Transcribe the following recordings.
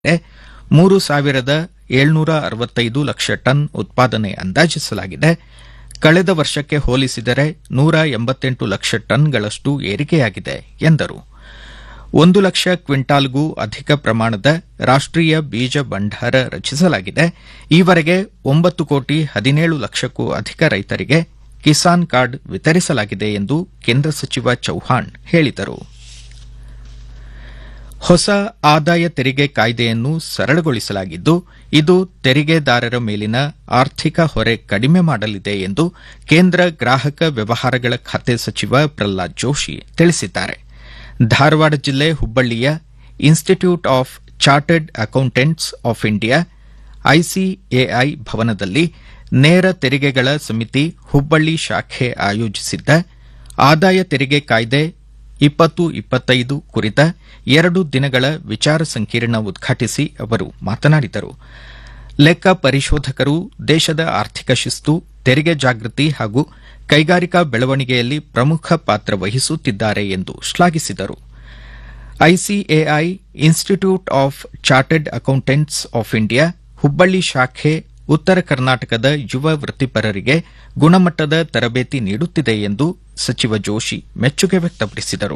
ಮೂರು ಸಾವಿರದ ಏಳ್ನೂರ ಅರವತ್ತೈದು ಲಕ್ಷ ಟನ್ ಉತ್ಪಾದನೆ ಅಂದಾಜಿಸಲಾಗಿದೆ ಕಳೆದ ವರ್ಷಕ್ಕೆ ಹೋಲಿಸಿದರೆ ನೂರ ಎಂಬತ್ತೆಂಟು ಲಕ್ಷ ಟನ್ಗಳಷ್ಟು ಏರಿಕೆಯಾಗಿದೆ ಎಂದರು ಒಂದು ಲಕ್ಷ ಕ್ವಿಂಟಾಲ್ಗೂ ಅಧಿಕ ಪ್ರಮಾಣದ ರಾಷ್ಟೀಯ ಬೀಜ ಭಂಡಾರ ರಚಿಸಲಾಗಿದೆ ಈವರೆಗೆ ಒಂಬತ್ತು ಕೋಟಿ ಹದಿನೇಳು ಲಕ್ಷಕ್ಕೂ ಅಧಿಕ ರೈತರಿಗೆ ಕಿಸಾನ್ ಕಾರ್ಡ್ ವಿತರಿಸಲಾಗಿದೆ ಎಂದು ಕೇಂದ್ರ ಸಚಿವ ಚೌಹಾಣ್ ಹೇಳಿದರು ಹೊಸ ಆದಾಯ ತೆರಿಗೆ ಕಾಯ್ದೆಯನ್ನು ಸರಳಗೊಳಿಸಲಾಗಿದ್ದು ಇದು ತೆರಿಗೆದಾರರ ಮೇಲಿನ ಆರ್ಥಿಕ ಹೊರೆ ಕಡಿಮೆ ಮಾಡಲಿದೆ ಎಂದು ಕೇಂದ್ರ ಗ್ರಾಹಕ ವ್ಯವಹಾರಗಳ ಖಾತೆ ಸಚಿವ ಪ್ರಹ್ಲಾದ್ ಜೋಶಿ ತಿಳಿಸಿದ್ದಾರೆ ಧಾರವಾಡ ಜಿಲ್ಲೆ ಹುಬ್ಬಳ್ಳಿಯ institute of chartered accountants of India ICAI ಭವನದಲ್ಲಿ ನೇರ ತೆರಿಗೆಗಳ ಸಮಿತಿ ಹುಬ್ಬಳ್ಳಿ ಶಾಖೆ ಆಯೋಜಿಸಿದ್ದ ಆದಾಯ ತೆರಿಗೆ ಕಾಯ್ದೆ ಇಪ್ಪತ್ತು ಇಪ್ಪತ್ತೈದು ಕುರಿತ ಎರಡು ದಿನಗಳ ವಿಚಾರ ಸಂಕಿರಣ ಉದ್ಘಾಟಿಸಿ ಅವರು ಮಾತನಾಡಿದರು ಲೆಕ್ಕ ಪರಿಶೋಧಕರು ದೇಶದ ಆರ್ಥಿಕ ಶಿಸ್ತು ತೆರಿಗೆ ಜಾಗೃತಿ ಹಾಗೂ ಕೈಗಾರಿಕಾ ಬೆಳವಣಿಗೆಯಲ್ಲಿ ಪ್ರಮುಖ ಪಾತ್ರ ವಹಿಸುತ್ತಿದ್ದಾರೆ ಎಂದು ಶ್ಲಾಘಿಸಿದರು ICAI institute of chartered accountants of India Hubballi ಶಾಖೆ ಉತ್ತರ ಕರ್ನಾಟಕದ ಯುವ ವೃತ್ತಿಪರರಿಗೆ ಗುಣಮಟ್ಟದ ತರಬೇತಿ ನೀಡುತ್ತಿದೆ ಎಂದು ಸಚಿವ ಜೋಶಿ ಮೆಚ್ಚುಗೆ ವ್ಯಕ್ತಪಡಿಸಿದರು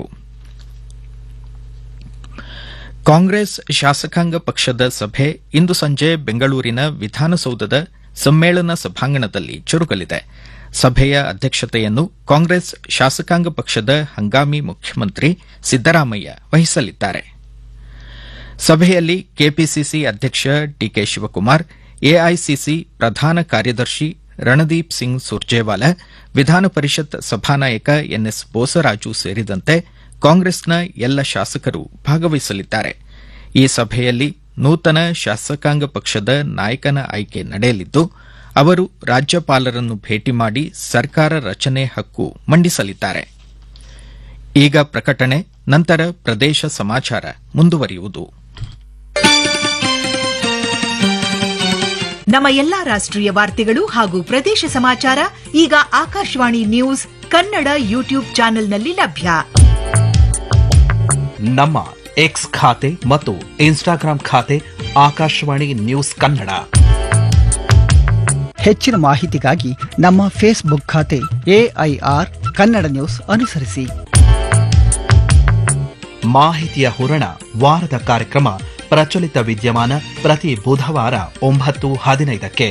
ಕಾಂಗ್ರೆಸ್ ಶಾಸಕಾಂಗ ಪಕ್ಷದ ಸಭೆ ಇಂದು ಸಂಜೆ ಬೆಂಗಳೂರಿನ ವಿಧಾನಸೌಧದ ಸಮ್ಮೇಳನ ಸಭಾಂಗಣದಲ್ಲಿ ಜರುಗಲಿದೆ ಸಭೆಯ ಅಧ್ಯಕ್ಷತೆಯನ್ನು ಕಾಂಗ್ರೆಸ್ ಶಾಸಕಾಂಗ ಪಕ್ಷದ ಹಂಗಾಮಿ ಮುಖ್ಯಮಂತ್ರಿ ಸಿದ್ದರಾಮಯ್ಯ ವಹಿಸಲಿದ್ದಾರೆ ಸಭೆಯಲ್ಲಿ ಕೆಪಿಸಿಸಿ ಅಧ್ಯಕ್ಷ ಡಿಕೆ ಶಿವಕುಮಾರ್ ಎಐಸಿಸಿ ಪ್ರಧಾನ ಕಾರ್ಯದರ್ಶಿ ರಣದೀಪ್ ಸಿಂಗ್ ಸುರ್ಜೇವಾಲಾ ವಿಧಾನ ಪರಿಷತ್ ಸಭಾನಾಯಕ ಎನ್ಎಸ್ ಬೋಸರಾಜು ಸೇರಿದಂತೆ ಕಾಂಗ್ರೆಸ್ನ ಎಲ್ಲ ಶಾಸಕರು ಭಾಗವಹಿಸಲಿದ್ದಾರೆ ಈ ಸಭೆಯಲ್ಲಿ ನೂತನ ಶಾಸಕಾಂಗ ಪಕ್ಷದ ನಾಯಕನ ಆಯ್ಕೆ ನಡೆಯಲಿದ್ದು ಅವರು ರಾಜ್ಯಪಾಲರನ್ನು ಭೇಟಿ ಮಾಡಿ ಸರ್ಕಾರ ರಚನೆ ಹಕ್ಕು ಮಂಡಿಸಲಿದ್ದಾರೆ ಈಗ ಪ್ರಕಟಣೆ ನಂತರ ಪ್ರದೇಶ ಸಮಾಚಾರ ಮುಂದುವರಿಯುವುದು ನಮ್ಮ ಎಲ್ಲಾ ರಾಷ್ಟ್ರೀಯ ವಾರ್ತೆಗಳು ಹಾಗೂ ಪ್ರದೇಶ ಸಮಾಚಾರ ಈಗ ಆಕಾಶವಾಣಿ ನ್ಯೂಸ್ ಕನ್ನಡ ಯೂಟ್ಯೂಬ್ ಚಾನೆಲ್ನಲ್ಲಿ ಲಭ್ಯ ನಮ್ಮ ಎಕ್ಸ್ ಖಾತೆ ಮತ್ತು ಇನ್ಸ್ಟಾಗ್ರಾಂ ಖಾತೆ ಆಕಾಶವಾಣಿ ನ್ಯೂಸ್ ಕನ್ನಡ ಹೆಚ್ಚಿನ ಮಾಹಿತಿಗಾಗಿ ನಮ್ಮ ಫೇಸ್ಬುಕ್ ಖಾತೆ ಎಐಆರ್ ಕನ್ನಡ ನ್ಯೂಸ್ ಅನುಸರಿಸಿ ಮಾಹಿತಿಯ ಹೂರಣ ವಾರದ ಕಾರ್ಯಕ್ರಮ ಪ್ರಚಲಿತ ವಿದ್ಯಮಾನ ಪ್ರತಿ ಬುಧವಾರ ಒಂಬತ್ತು ಹದಿನೈದಕ್ಕೆ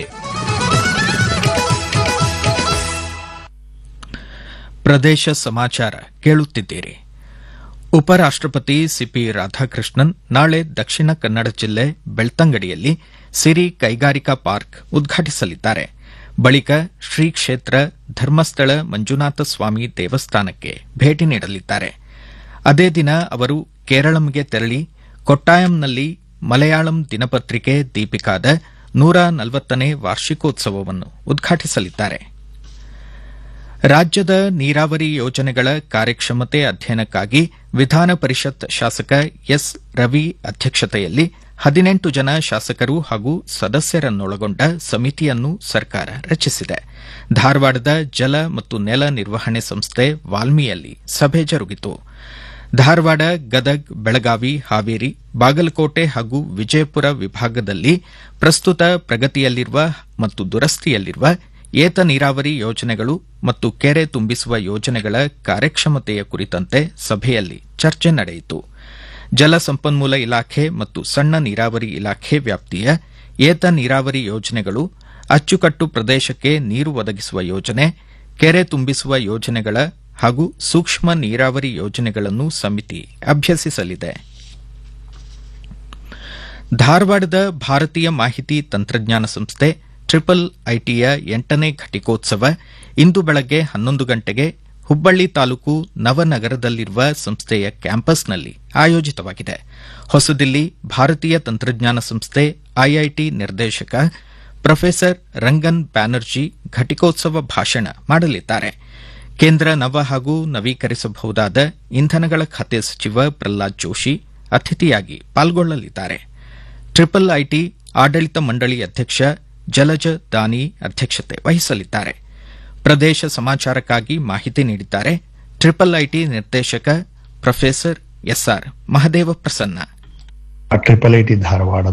ಪ್ರದೇಶ ಸಮಾಚಾರ ಕೇಳುತ್ತಿದ್ದೀರಿ ಉಪರಾಷ್ಟಪತಿ ಸಿಪಿ ರಾಧಾಕೃಷ್ಣನ್ ನಾಳೆ ದಕ್ಷಿಣ ಕನ್ನಡ ಜಿಲ್ಲೆ ಬೆಳ್ತಂಗಡಿಯಲ್ಲಿ ಸಿರಿ ಕೈಗಾರಿಕಾ ಪಾರ್ಕ್ ಉದ್ಘಾಟಿಸಲಿದ್ದಾರೆ ಬಳಿಕ ಶ್ರೀ ಕ್ಷೇತ್ರ ಧರ್ಮಸ್ಥಳ ಮಂಜುನಾಥ ಸ್ವಾಮಿ ದೇವಸ್ಥಾನಕ್ಕೆ ಭೇಟಿ ನೀಡಲಿದ್ದಾರೆ ಅದೇ ದಿನ ಅವರು ಕೇರಳಂಗೆ ತೆರಳಿ ಕೊಟ್ಟಾಯಂನಲ್ಲಿ ಮಲಯಾಳಂ ದಿನಪತ್ರಿಕೆ ದೀಪಿಕಾದ ನೂರ ನಲವತ್ತನೇ ವಾರ್ಷಿಕೋತ್ಸವವನ್ನು ಉದ್ಘಾಟಿಸಲಿದ್ದಾರೆ ರಾಜ್ಯದ ನೀರಾವರಿ ಯೋಜನೆಗಳ ಕಾರ್ಯಕ್ಷಮತೆ ಅಧ್ಯಯನಕ್ಕಾಗಿ ವಿಧಾನ ಪರಿಷತ್ ಶಾಸಕ ಎಸ್ ರವಿ ಅಧ್ಯಕ್ಷತೆಯಲ್ಲಿ ಹದಿನೆಂಟು ಜನ ಶಾಸಕರು ಹಾಗೂ ಸದಸ್ಯರನ್ನೊಳಗೊಂಡ ಸಮಿತಿಯನ್ನು ಸರ್ಕಾರ ರಚಿಸಿದೆ ಧಾರವಾಡದ ಜಲ ಮತ್ತು ನೆಲ ನಿರ್ವಹಣೆ ಸಂಸ್ಥೆ ವಾಲ್ಮಿಯಲ್ಲಿ ಸಭೆ ಜರುಗಿತು ಧಾರವಾಡ ಗದಗ್ ಬೆಳಗಾವಿ ಹಾವೇರಿ ಬಾಗಲಕೋಟೆ ಹಾಗೂ ವಿಜಯಪುರ ವಿಭಾಗದಲ್ಲಿ ಪ್ರಸ್ತುತ ಪ್ರಗತಿಯಲ್ಲಿರುವ ಮತ್ತು ದುರಸ್ತಿಯಲ್ಲಿರುವ ಏತ ನೀರಾವರಿ ಯೋಜನೆಗಳು ಮತ್ತು ಕೆರೆ ತುಂಬಿಸುವ ಯೋಜನೆಗಳ ಕಾರ್ಯಕ್ಷಮತೆಯ ಕುರಿತಂತೆ ಸಭೆಯಲ್ಲಿ ಚರ್ಚೆ ನಡೆಯಿತು ಜಲಸಂಪನ್ಮೂಲ ಇಲಾಖೆ ಮತ್ತು ಸಣ್ಣ ನೀರಾವರಿ ಇಲಾಖೆ ವ್ಯಾಪ್ತಿಯ ಏತ ನೀರಾವರಿ ಯೋಜನೆಗಳು ಅಚ್ಚುಕಟ್ಟು ಪ್ರದೇಶಕ್ಕೆ ನೀರು ಒದಗಿಸುವ ಯೋಜನೆ ಕೆರೆ ತುಂಬಿಸುವ ಯೋಜನೆಗಳ ಹಾಗೂ ಸೂಕ್ಷ್ಮ ನೀರಾವರಿ ಯೋಜನೆಗಳನ್ನು ಸಮಿತಿ ಅಭ್ಯಸಿಸಲಿದೆ ಧಾರವಾಡದ ಭಾರತೀಯ ಮಾಹಿತಿ ತಂತ್ರಜ್ಞಾನ ಸಂಸ್ಥೆ ಟ್ರಿಪಲ್ ಐಟಿಯ ಎಂಟನೇ ಘಟಿಕೋತ್ಸವ ಇಂದು ಬೆಳಗ್ಗೆ ಹನ್ನೊಂದು ಗಂಟೆಗೆ ಹುಬ್ಬಳ್ಳಿ ತಾಲೂಕು ನವನಗರದಲ್ಲಿರುವ ಸಂಸ್ಥೆಯ ಕ್ಯಾಂಪಸ್ನಲ್ಲಿ ಆಯೋಜಿತವಾಗಿದೆ ಹೊಸದಿಲ್ಲಿ ಭಾರತೀಯ ತಂತ್ರಜ್ಞಾನ ಸಂಸ್ಥೆ ಐಐಟಿ ನಿರ್ದೇಶಕ ಪ್ರೊಫೆಸರ್ ರಂಗನ್ ಬ್ಯಾನರ್ಜಿ ಘಟಿಕೋತ್ಸವ ಭಾಷಣ ಮಾಡಲಿದ್ದಾರೆ ಕೇಂದ್ರ ನವ ಹಾಗೂ ನವೀಕರಿಸಬಹುದಾದ ಇಂಧನಗಳ ಖಾತೆ ಸಚಿವ ಪ್ರಹ್ಲಾದ್ ಜೋಶಿ ಅತಿಥಿಯಾಗಿ ಪಾಲ್ಗೊಳ್ಳಲಿದ್ದಾರೆ ಟ್ರಿಪಲ್ ಐಟಿ ಆಡಳಿತ ಮಂಡಳಿ ಅಧ್ಯಕ್ಷ ಜಲಜ ದಾನಿ ಅಧ್ಯಕ್ಷತೆ ವಹಿಸಲಿದ್ದಾರೆ ಪ್ರದೇಶ ಸಮಾಚಾರಕ್ಕಾಗಿ ಮಾಹಿತಿ ನೀಡಿದ್ದಾರೆ ಟ್ರಿಪಲ್ ಐಟಿ ನಿರ್ದೇಶಕ professor S R Mahadeva Prasanna triple IT Dharwad